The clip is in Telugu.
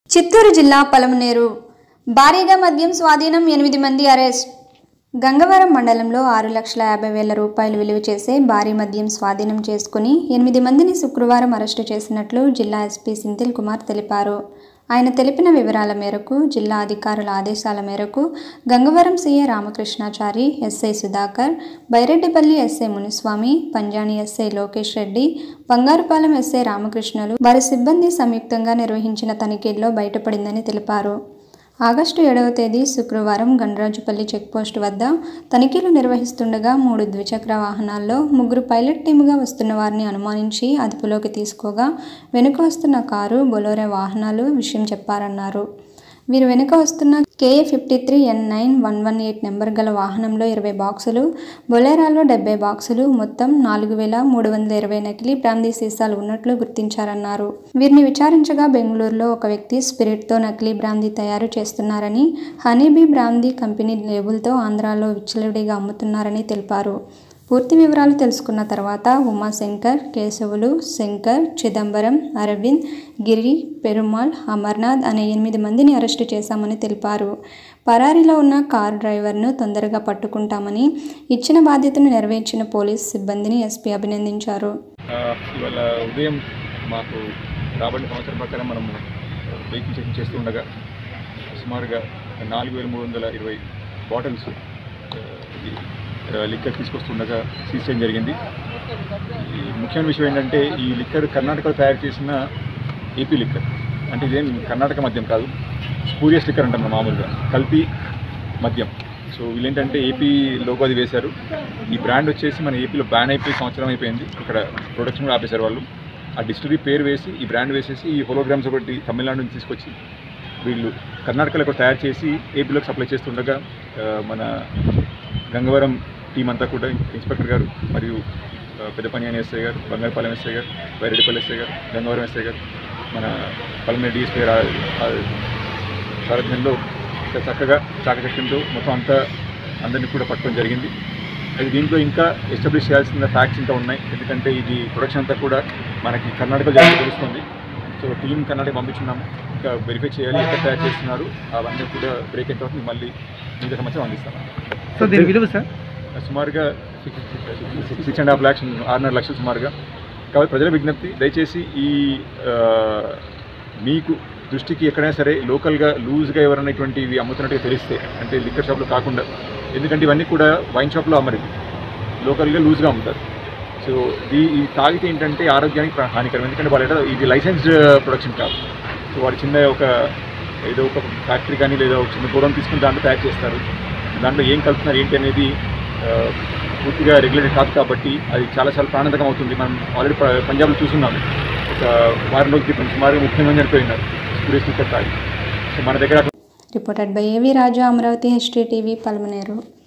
చిత్తూరు జిల్లా పలమనేరు భారీగా మద్యం స్వాధీనం ఎనిమిది మంది అరెస్ట్ గంగవరం మండలంలో ఆరు లక్షల యాభై వేల రూపాయలు విలువ చేసే భారీ మద్యం స్వాధీనం చేసుకుని ఎనిమిది మందిని శుక్రవారం అరెస్టు చేసినట్లు జిల్లా ఎస్పీ సింథిల్ కుమార్ తెలిపారు ఆయన తెలిపిన వివరాల మేరకు జిల్లా అధికారుల ఆదేశాల మేరకు Gangavaram CA Ramakrishnachari SI Sudhakar Byreddipalli SI Muniswamy Panjani SI Lokesh Reddy Bangarupalem SI రామకృష్ణలు వారి సిబ్బంది సంయుక్తంగా నిర్వహించిన తనిఖీల్లో బయటపడిందని తెలిపారు ఆగస్టు ఏడవ తేదీ శుక్రవారం గండ్రాజుపల్లి చెక్పోస్ట్ వద్ద తనిఖీలు నిర్వహిస్తుండగా మూడు ద్విచక్ర వాహనాల్లో ముగ్గురు పైలట్ టీముగా వస్తున్న వారిని అనుమానించి అదుపులోకి తీసుకోగా వెనుక వస్తున్న కారు బొలోరే వాహనాలు విషయం చెప్పారన్నారు వీరు వెనుక వస్తున్న KA fifty three N nine one one eight number గల వాహనంలో ఇరవై బాక్సులు బొలేరాలో డెబ్బై బాక్సులు మొత్తం నాలుగు వేల మూడు వందల ఇరవై నకిలీ బ్రాందీ సీసాలు ఉన్నట్లు గుర్తించారన్నారు వీరిని విచారించగా బెంగళూరులో ఒక వ్యక్తి స్పిరిట్తో నకిలీ బ్రాందీ తయారు చేస్తున్నారని హనీబీ బ్రాందీ కంపెనీ లేబుల్తో ఆంధ్రాలో విచ్చలవిడిగా అమ్ముతున్నారని తెలిపారు పూర్తి వివరాలు తెలుసుకున్న తర్వాత ఉమాశంకర్ కేశవులు శంకర్ చిదంబరం అరవింద్ గిరి పెరుమాల్ అమర్నాథ్ అనే ఎనిమిది మందిని అరెస్టు చేశామని తెలిపారు పరారీలో ఉన్న కార్ డ్రైవర్ను తొందరగా పట్టుకుంటామని ఇచ్చిన బాధ్యతను నెరవేర్చిన పోలీస్ సిబ్బందిని ఎస్పీ అభినందించారు ఆ, ఇవాళ ఉదయం మాకు రాబడిన సమాచారం ప్రకారం మనము వెహికల్ చెకింగ్ చేస్తూ ఉండగా సుమారుగా నాలుగు వేల మూడు వందల ఇరవై బాటిల్స్ లిక్కర్ తీసుకొస్తుండగా సీజ్ చేయడం జరిగింది ఈ ముఖ్యమైన విషయం ఏంటంటే ఈ లిక్కర్ కర్ణాటకలో తయారు చేసిన ఏపీ లిక్కర్ అంటే ఇదేం కర్ణాటక మద్యం కాదు స్పూరియస్ లిక్కర్ అంటాం మనం మామూలుగా కల్తీ మద్యం సో వీళ్ళేంటంటే ఏపీ లోగో అది వేశారు ఈ బ్రాండ్ వచ్చేసి మన ఏపీలో బ్యాన్ అయిపోయి సంవత్సరం అయిపోయింది ఇక్కడ ప్రొడక్షన్ కూడా ఆపేశారు వాళ్ళు ఆ డిస్టిలరీ పేరు వేసి ఈ బ్రాండ్ వేసేసి ఈ హోలోగ్రామ్స్ ఒకటి తమిళనాడు నుంచి తీసుకొచ్చి వీళ్ళు కర్ణాటకలో కూడా తయారు చేసి ఏపీలోకి సప్లై చేస్తుండగా ఆ, మన గంగవరం టీం అంతా కూడా ఇన్స్పెక్టర్ గారు మరియు ఆ, పెద్దపని అని ఎస్ఐ గారు బంగారపాలెం ఎస్ఐ గారు వైరెడ్డిపల్లి ఎస్ఐ గారు గంగవరం ఎస్ఐ గారు మన పల్మేరు డిఎస్పీ సారథ్యంలో చాలా చక్కగా చాకచక్యంతో మొత్తం అంతా అందరినీ కూడా పట్టడం జరిగింది అది దీంట్లో ఇంకా ఎస్టాబ్లిష్ చేయాల్సిన ఫ్యాక్ట్స్ ఇంకా ఉన్నాయి ఎందుకంటే ఇది ప్రొడక్షన్ అంతా కూడా మనకి కర్ణాటకలో జరిగి తెలుస్తుంది సో టీం కర్ణాటక పంపించున్నాము ఇంకా వెరిఫై చేయాలి ఎక్కడ తయారు చేస్తున్నారు అవన్నీ కూడా బ్రేక్ అయిన తర్వాత మళ్ళీ మిగతా సంవత్సరం అందిస్తాము సో దీని విలువ సార్ సుమారుగా సిక్స్ అండ్ హాఫ్ ల్యాక్స్ ఆరున్నర లక్షలు సుమారుగా కాబట్టి ప్రజల విజ్ఞప్తి దయచేసి ఈ ఆ, మీకు దృష్టికి ఎక్కడైనా సరే లోకల్గా లూజ్గా ఎవరైనా ఇటువంటివి అమ్ముతున్నట్టుగా తెలిస్తే అంటే లిక్కర్ షాప్లో కాకుండా ఎందుకంటే ఇవన్నీ కూడా వైన్ షాప్లో అమ్మరు లోకల్గా లూజ్గా అమ్ముతారు సో ఈ ఈ తాగితే ఏంటంటే ఆరోగ్యానికి ప్ర- హానికరం ఎందుకంటే వాళ్ళ దగ్గర ఇది లైసెన్స్డ్ ప్రొడక్షన్ కాదు సో వాడు చిన్న ఒక ఏదో ఒక ఫ్యాక్టరీ కానీ లేదా ఒక చిన్న గోడౌన్ తీసుకుని దాంట్లో తయారు చేస్తారు దాంట్లో ఏం కలుపుతున్నారు ఏంటి అనేది ఆ, పూర్తిగా రెగ్యులేటెడ్ కాదు కాబట్టి అది చాలా చాలా ప్రాణాంతకం అవుతుంది మనం ఆల్రెడీ ప- పంజాబ్లో చూస్తున్నాం ఒక వారం రోజుల క్రితం సుమారుగా ముప్పై మంది చనిపోయినారు స్టూడెంట్స్ తాగి సో మన దగ్గర reported by AV Raju Amaravati HT TV Palamaner